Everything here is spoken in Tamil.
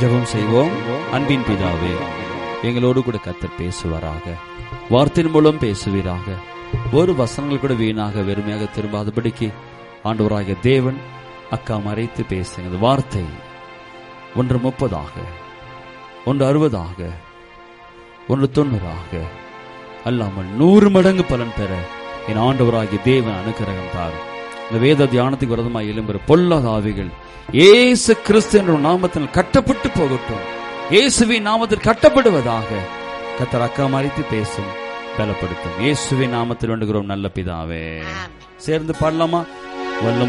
ஜெபம் செய்வோம் அன்பின் பிதாவே எங்களோடு கூட கத்தர் பேசுவாராக வார்த்தையின் மூலம் பேசுவீராக ஒரு வசனங்கள் கூட வீணாக வெறுமையாக திரும்பாதபடிக்கு ஆண்டவராகிய தேவன் அக்கா மறைத்து பேசுங்க இந்த வார்த்தை ஒன்று முப்பதாக ஒன்று அறுபதாக ஒன்று தொண்ணூறாக அல்லாமல் நூறு மடங்கு பலன் பெற என் ஆண்டவராகிய தேவன் அனுக்கிரகம் தார் இந்த வேத தியானத்துக்கு விரதமாக எழும்புற பொல்லாத ஆவிகள் ஏசு கிறிஸ்து என்ற நாமத்தில் கட்டப்பட்டு போகட்டும் இயேசுவின் நாமத்தில் கட்டப்படுவதாக கத்தர் அக்கா மறைத்து பேசும் பலப்படுத்தும் இயேசுவின் நாமத்தில் வேண்டுகிறோம் நல்ல பிதாவே சேர்ந்து பாடலாமா வல்லம்